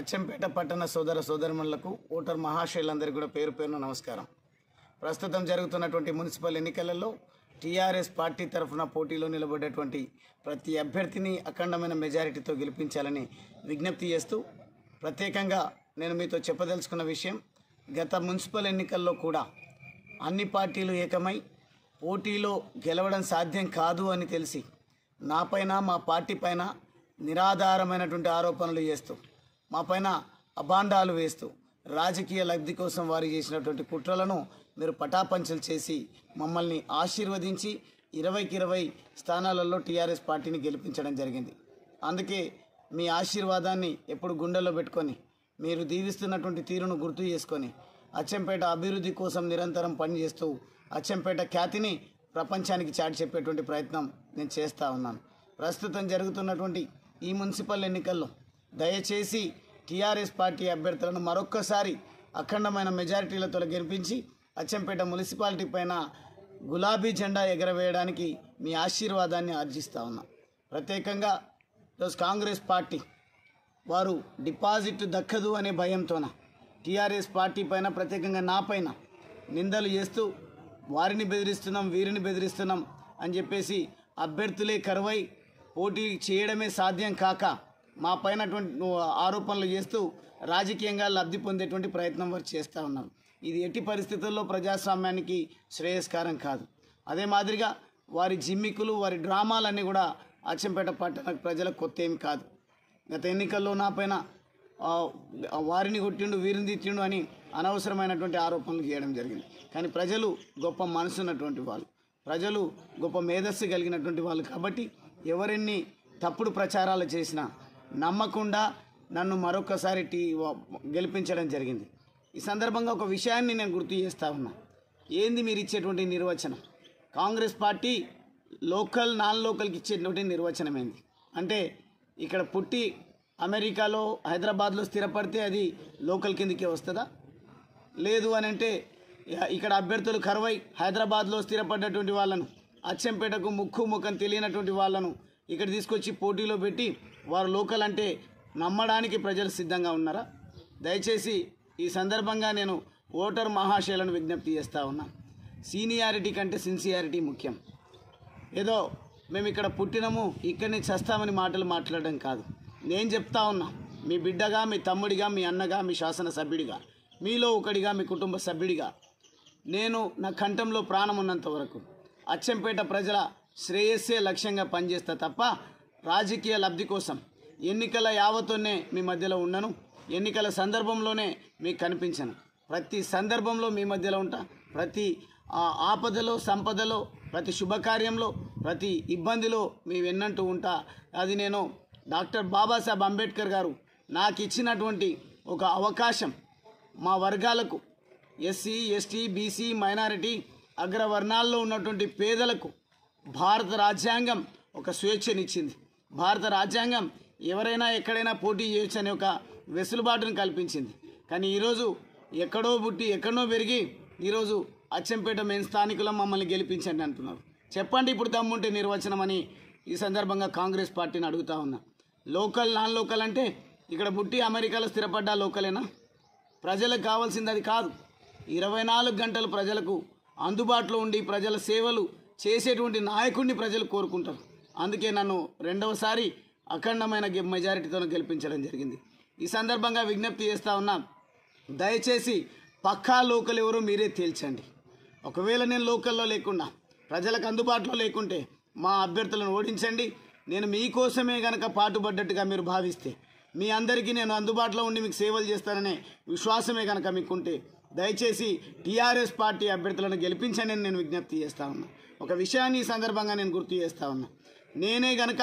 అచ్చంపేట పట్టణ సోదర సోదరిమణులకు ఓటర్ మహాశైలందరికీ కూడా పేరు పేరున నమస్కారం ప్రస్తుతం జరుగుతున్నటువంటి మున్సిపల్ ఎన్నికలలో టీఆర్ఎస్ పార్టీ తరఫున పోటీలో నిలబడ్డటువంటి ప్రతి అభ్యర్థిని అఖండమైన మెజారిటీతో గెలిపించాలని విజ్ఞప్తి చేస్తూ ప్రత్యేకంగా నేను మీతో చెప్పదలుచుకున్న విషయం గత మున్సిపల్ ఎన్నికల్లో కూడా అన్ని పార్టీలు ఏకమై పోటీలో గెలవడం సాధ్యం కాదు అని తెలిసి నాపైన మా పార్టీ పైన నిరాధారమైనటువంటి ఆరోపణలు చేస్తూ మా పైన అభాండాలు వేస్తూ రాజకీయ లబ్ధి కోసం వారు చేసినటువంటి కుట్రలను మీరు పటాపంచలు చేసి మమ్మల్ని ఆశీర్వదించి ఇరవైకి ఇరవై స్థానాలలో టీఆర్ఎస్ పార్టీని గెలిపించడం జరిగింది అందుకే మీ ఆశీర్వాదాన్ని ఎప్పుడు గుండెల్లో పెట్టుకొని మీరు దీవిస్తున్నటువంటి తీరును గుర్తు చేసుకొని అచ్చంపేట అభివృద్ధి కోసం నిరంతరం పనిచేస్తూ అచ్చంపేట ఖ్యాతిని ప్రపంచానికి చాటి చెప్పేటువంటి ప్రయత్నం నేను చేస్తూ ఉన్నాను ప్రస్తుతం జరుగుతున్నటువంటి ఈ మున్సిపల్ ఎన్నికల్లో దయచేసి టీఆర్ఎస్ పార్టీ అభ్యర్థులను మరొక్కసారి అఖండమైన మెజారిటీలతో గెలిపించి అచ్చంపేట మున్సిపాలిటీ పైన గులాబీ జెండా ఎగరవేయడానికి మీ ఆశీర్వాదాన్ని ఆర్జిస్తూ ఉన్నాం ప్రత్యేకంగా ఈరోజు కాంగ్రెస్ పార్టీ వారు డిపాజిట్ దక్కదు అనే భయంతోన టీఆర్ఎస్ పార్టీ పైన ప్రత్యేకంగా నా పైన నిందలు చేస్తూ వారిని బెదిరిస్తున్నాం వీరిని బెదిరిస్తున్నాం అని చెప్పేసి అభ్యర్థులే కరువై పోటీ చేయడమే సాధ్యం కాక మా పైనటువంటి ఆరోపణలు చేస్తూ రాజకీయంగా లబ్ధి పొందేటువంటి ప్రయత్నం వారు చేస్తూ ఉన్నారు ఇది ఎట్టి పరిస్థితుల్లో ప్రజాస్వామ్యానికి శ్రేయస్కారం కాదు అదే మాదిరిగా వారి జిమ్మికులు వారి డ్రామాలన్నీ కూడా అచ్చంపేట పట్టణ ప్రజలకు కొత్త ఏమి కాదు గత ఎన్నికల్లో నా పైన ఆ, వారిని కొట్టిండు వీరిని తిట్టిండు అని అనవసరమైనటువంటి ఆరోపణలు చేయడం జరిగింది కానీ ప్రజలు గొప్ప మనసున్నటువంటి వాళ్ళు ప్రజలు గొప్ప మేధస్సు కలిగినటువంటి వాళ్ళు కాబట్టి ఎవరెన్ని తప్పుడు ప్రచారాలు చేసినా నమ్మకుండా నన్ను మరొకసారి టీ గెలిపించడం జరిగింది ఈ సందర్భంగా ఒక విషయాన్ని నేను గుర్తు చేస్తా ఉన్నా ఏంది మీరు ఇచ్చేటువంటి నిర్వచనం కాంగ్రెస్ పార్టీ లోకల్ నాన్ లోకల్కి ఇచ్చేటువంటి నిర్వచనం ఏంది అంటే ఇక్కడ పుట్టి అమెరికాలో హైదరాబాద్లో స్థిరపడితే అది లోకల్ కిందకే వస్తుందా లేదు అని అంటే ఇ- ఇక్కడ అభ్యర్థులు కరువై హైదరాబాద్లో స్థిరపడ్డటువంటి వాళ్ళను అచ్చంపేటకు ముక్కు ముఖం తెలియనటువంటి వాళ్ళను ఇక్కడ తీసుకొచ్చి పోటీలో పెట్టి వారు లోకల్ అంటే నమ్మడానికి ప్రజలు సిద్ధంగా ఉన్నారా దయచేసి ఈ సందర్భంగా నేను ఓటర్ మహాశైలను విజ్ఞప్తి చేస్తూ ఉన్నా సీనియారిటీ కంటే సిన్సియారిటీ ముఖ్యం ఏదో మేము ఇక్కడ పుట్టినము ఇక్కడనే చస్తామని మాటలు మాట్లాడడం కాదు నేను చెప్తా ఉన్నా మీ బిడ్డగా మీ తమ్ముడిగా మీ అన్నగా మీ శాసనసభ్యుడిగా మీలో ఒకడిగా మీ కుటుంబ సభ్యుడిగా నేను నా కంఠంలో ప్రాణం ఉన్నంత వరకు అచ్చంపేట ప్రజల శ్రేయస్సే లక్ష్యంగా పనిచేస్తా తప్ప రాజకీయ లబ్ధి కోసం ఎన్నికల యావతోనే మీ మధ్యలో ఉండను ఎన్నికల సందర్భంలోనే మీకు కనిపించను ప్రతి సందర్భంలో మీ మధ్యలో ఉంటా ప్రతి ఆ, ఆపదలో సంపదలో ప్రతి శుభకార్యంలో ప్రతి ఇబ్బందిలో మీ వెన్నంటూ ఉంటా అది నేను డాక్టర్ బాబాసాహెబ్ అంబేద్కర్ గారు నాకు ఇచ్చినటువంటి ఒక అవకాశం మా వర్గాలకు ఎస్సీ ఎస్టీ బీసీ మైనారిటీ అగ్రవర్ణాల్లో ఉన్నటువంటి పేదలకు భారత రాజ్యాంగం ఒక స్వేచ్ఛనిచ్చింది భారత రాజ్యాంగం ఎవరైనా ఎక్కడైనా పోటీ చేయొచ్చు అనే ఒక వెసులుబాటును కల్పించింది కానీ ఈరోజు ఎక్కడో పుట్టి ఎక్కడో పెరిగి ఈరోజు అచ్చంపేట మెయిన్ స్థానికులం మమ్మల్ని గెలిపించండి అంటున్నారు చెప్పండి ఇప్పుడు దమ్ముంటే నిర్వచనం అని ఈ సందర్భంగా కాంగ్రెస్ పార్టీని అడుగుతా ఉన్నా లోకల్ నాన్ లోకల్ అంటే ఇక్కడ పుట్టి అమెరికాలో స్థిరపడ్డా లోకలేనా ప్రజలకు కావాల్సింది అది కాదు ఇరవై నాలుగు గంటలు ప్రజలకు అందుబాటులో ఉండి ప్రజల సేవలు చేసేటువంటి నాయకుడిని ప్రజలు కోరుకుంటారు అందుకే నన్ను రెండవసారి అఖండమైన గె- మెజారిటీతో గెలిపించడం జరిగింది ఈ సందర్భంగా విజ్ఞప్తి చేస్తా ఉన్నా దయచేసి పక్కా లోకల్ ఎవరో మీరే తేల్చండి ఒకవేళ నేను లోకల్లో లేకుండా ప్రజలకు అందుబాటులో లేకుంటే మా అభ్యర్థులను ఓడించండి నేను మీకోసమే గనక పాటుపడ్డట్టుగా మీరు భావిస్తే మీ అందరికీ నేను అందుబాటులో ఉండి మీకు సేవలు చేస్తాననే విశ్వాసమే కనుక మీకుంటే దయచేసి టీఆర్ఎస్ పార్టీ అభ్యర్థులను గెలిపించండి అని నేను విజ్ఞప్తి చేస్తా ఉన్నా ఒక విషయాన్ని ఈ సందర్భంగా నేను గుర్తు చేస్తా ఉన్నా నేనే గనక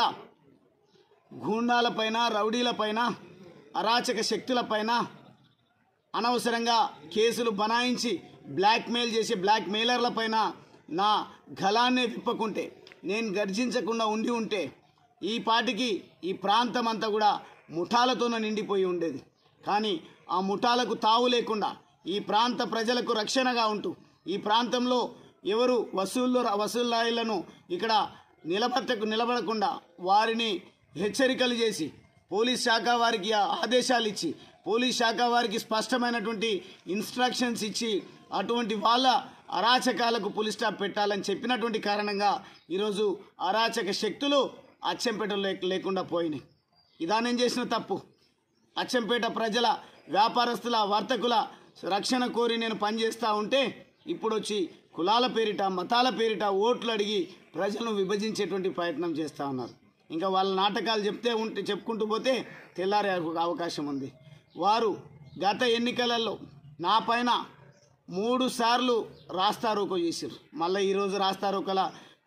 గూండాలపైన రౌడీలపైన అరాచక శక్తులపైన అనవసరంగా కేసులు బనాయించి బ్లాక్మెయిల్ చేసే బ్లాక్ మెయిలర్ల పైన నా గలాన్నే విప్పకుంటే నేను గర్జించకుండా ఉండి ఉంటే ఈ పాటికి ఈ ప్రాంతం అంతా కూడా ముఠాలతోనే నిండిపోయి ఉండేది కానీ ఆ ముఠాలకు తావు లేకుండా ఈ ప్రాంత ప్రజలకు రక్షణగా ఉంటూ ఈ ప్రాంతంలో ఎవరు వసూళ్ళు వసూళ్ళాయిలను ఇక్కడ నిలబట్టకు నిలబడకుండా వారిని హెచ్చరికలు చేసి పోలీస్ శాఖ వారికి ఆ ఆదేశాలు ఇచ్చి పోలీస్ శాఖ వారికి స్పష్టమైనటువంటి ఇన్స్ట్రక్షన్స్ ఇచ్చి అటువంటి వాళ్ళ అరాచకాలకు పులి స్టాప్ పెట్టాలని చెప్పినటువంటి కారణంగా ఈరోజు అరాచక శక్తులు అచ్చంపేటలో లేక- లేకుండా పోయినాయి ఇదానేం చేసిన తప్పు అచ్చంపేట ప్రజల వ్యాపారస్తుల వర్తకుల రక్షణ కోరి నేను పనిచేస్తూ ఉంటే ఇప్పుడు వచ్చి కులాల పేరిట మతాల పేరిట ఓట్లు అడిగి ప్రజలను విభజించేటువంటి ప్రయత్నం చేస్తూ ఉన్నారు ఇంకా వాళ్ళ నాటకాలు చెప్తే ఉంటే చెప్పుకుంటూ పోతే తెల్లారే అవకాశం ఉంది వారు గత ఎన్నికలలో నా పైన మూడు సార్లు రాస్తారోకో చేసారు మళ్ళీ ఈరోజు రాస్తారోకల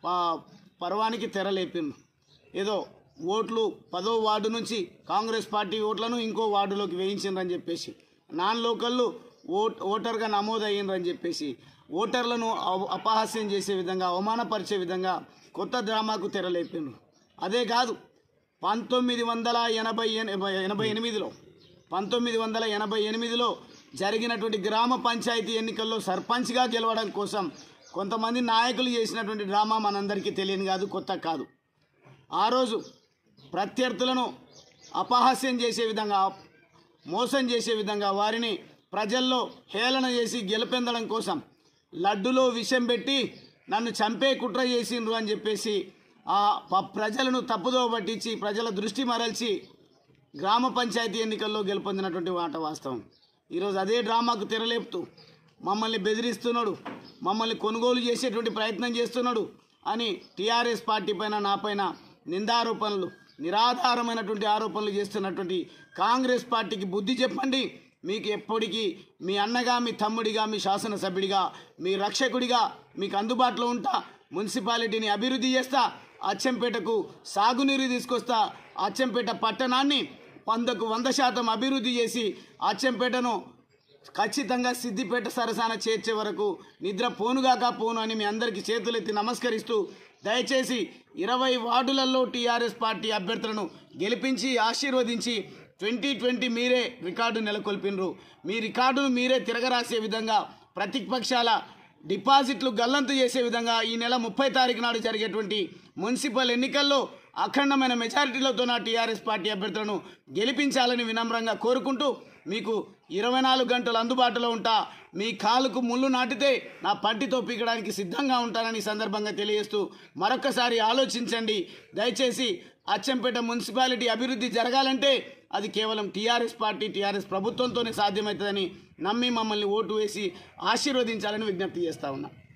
పర్వానికి తెరలేపిండ్రు ఏదో ఓట్లు పదో వార్డు నుంచి కాంగ్రెస్ పార్టీ ఓట్లను ఇంకో వార్డులోకి వేయించిండ్రని చెప్పేసి నాన్ లోకల్లు ఓట్ ఓటర్గా నమోదయ్యిండ్రని చెప్పేసి ఓటర్లను అవ- అపహాస్యం చేసే విధంగా అవమానపరిచే విధంగా కొత్త డ్రామాకు తెరలేపిండ్రు అదే కాదు పంతొమ్మిది వందల ఎనభై ఎన్- ఎనభై ఎనిమిదిలో పంతొమ్మిది వందల ఎనభై ఎనిమిదిలో జరిగినటువంటి గ్రామ పంచాయతీ ఎన్నికల్లో సర్పంచ్గా గెలవడం కోసం కొంతమంది నాయకులు చేసినటువంటి డ్రామా మనందరికీ తెలియని కాదు కొత్త కాదు ఆ రోజు ప్రత్యర్థులను అపహాస్యం చేసే విధంగా మోసం చేసే విధంగా వారిని ప్రజల్లో హేళన చేసి గెలుపెందడం కోసం లడ్డులో విషం పెట్టి నన్ను చంపే కుట్ర చేసిండ్రు అని చెప్పేసి ఆ ప- ప్రజలను తప్పుదో పట్టించి ప్రజల దృష్టి మరల్చి గ్రామ పంచాయతీ ఎన్నికల్లో గెలుపొందినటువంటి మాట వాస్తవం ఈరోజు అదే డ్రామాకు తెరలేపుతూ మమ్మల్ని బెదిరిస్తున్నాడు మమ్మల్ని కొనుగోలు చేసేటువంటి ప్రయత్నం చేస్తున్నాడు అని టీఆర్ఎస్ పార్టీ పైన నా పైన నిందారోపణలు నిరాధారమైనటువంటి ఆరోపణలు చేస్తున్నటువంటి కాంగ్రెస్ పార్టీకి బుద్ధి చెప్పండి మీకు ఎప్పటికీ మీ అన్నగా మీ తమ్ముడిగా మీ శాసనసభ్యుడిగా మీ రక్షకుడిగా మీకు అందుబాటులో ఉంటా మున్సిపాలిటీని అభివృద్ధి చేస్తా అచ్చంపేటకు సాగునీరు తీసుకొస్తా అచ్చంపేట పట్టణాన్ని వందకు వంద శాతం అభివృద్ధి చేసి అచ్చంపేటను ఖచ్చితంగా సిద్దిపేట సరసాన చేర్చే వరకు నిద్ర పోనుగాక పోను అని మీ అందరికీ చేతులెత్తి నమస్కరిస్తూ దయచేసి ఇరవై వార్డులలో టీఆర్ఎస్ పార్టీ అభ్యర్థులను గెలిపించి ఆశీర్వదించి ట్వంటీ ట్వంటీ మీరే రికార్డు నెలకొల్పినరు మీ రికార్డును మీరే తిరగరాసే విధంగా ప్రతిపక్షాల డిపాజిట్లు గల్లంతు చేసే విధంగా ఈ నెల ముప్పై తారీఖు నాడు జరిగేటువంటి మున్సిపల్ ఎన్నికల్లో అఖండమైన మెజారిటీలతో నా టీఆర్ఎస్ పార్టీ అభ్యర్థులను గెలిపించాలని వినమ్రంగా కోరుకుంటూ మీకు ఇరవై నాలుగు గంటలు అందుబాటులో ఉంటా మీ కాలుకు ముళ్ళు నాటితే నా పంటితో పీకడానికి సిద్ధంగా ఉంటానని ఈ సందర్భంగా తెలియజేస్తూ మరొకసారి ఆలోచించండి దయచేసి అచ్చంపేట మున్సిపాలిటీ అభివృద్ధి జరగాలంటే అది కేవలం టీఆర్ఎస్ పార్టీ టీఆర్ఎస్ ప్రభుత్వంతోనే సాధ్యమవుతుందని నమ్మి మమ్మల్ని ఓటు వేసి ఆశీర్వదించాలని విజ్ఞప్తి చేస్తా ఉన్నా